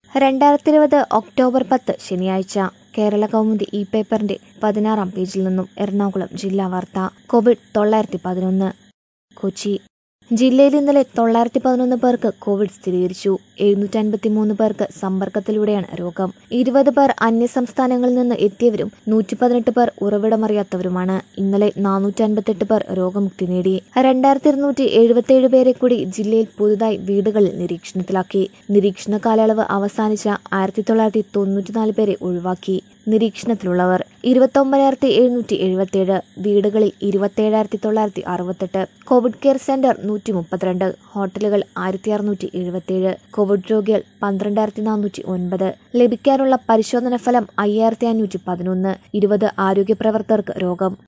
രണ്ടായിരത്തി ഇരുപത് ഒക്ടോബർ പത്ത് ശനിയാഴ്ച കേരള കൗമുദി ഇ പേപ്പറിന്റെ പതിനാറാം പേജിൽ നിന്നും എറണാകുളം ജില്ലാ വാർത്ത കോവിഡ് തൊള്ളായിരത്തി പതിനൊന്ന് കൊച്ചി ജില്ലയിൽ ഇന്നലെ തൊള്ളായിരത്തി പതിനൊന്ന് പേർക്ക് കോവിഡ് സ്ഥിരീകരിച്ചു എഴുന്നൂറ്റി അൻപത്തി മൂന്ന് പേർക്ക് സമ്പർക്കത്തിലൂടെയാണ് രോഗം ഇരുപത് പേർ അന്യസംസ്ഥാനങ്ങളിൽ നിന്ന് എത്തിയവരും നൂറ്റി പതിനെട്ട് പേർ ഉറവിടമറിയാത്തവരുമാണ് ഇന്നലെ നാനൂറ്റി അൻപത്തെട്ട് പേർ രോഗമുക്തി നേടി രണ്ടായിരത്തി ഇരുന്നൂറ്റി എഴുപത്തിയേഴ് പേരെ കൂടി ജില്ലയിൽ പുതുതായി വീടുകളിൽ നിരീക്ഷണത്തിലാക്കി നിരീക്ഷണ കാലയളവ് അവസാനിച്ച ആയിരത്തി തൊള്ളായിരത്തി തൊണ്ണൂറ്റിനാല് പേരെ ഒഴിവാക്കി നിരീക്ഷണത്തിലുള്ളവർ ഇരുപത്തൊമ്പതിനായിരത്തി എഴുന്നൂറ്റി എഴുപത്തിയേഴ് വീടുകളിൽ ഇരുപത്തേഴായിരത്തി തൊള്ളായിരത്തി അറുപത്തെട്ട് കോവിഡ് കെയർ സെന്റർ നൂറ്റി മുപ്പത്തിരണ്ട് ഹോട്ടലുകൾ ആയിരത്തി അറുന്നൂറ്റി എഴുപത്തിയേഴ് കോവിഡ് രോഗികൾ പന്ത്രണ്ടായിരത്തി നാനൂറ്റി ഒൻപത് ലഭിക്കാനുള്ള പരിശോധന ഫലം അയ്യായിരത്തി അഞ്ഞൂറ്റി പതിനൊന്ന് ഇരുപത് ആരോഗ്യ പ്രവർത്തകർക്ക് രോഗം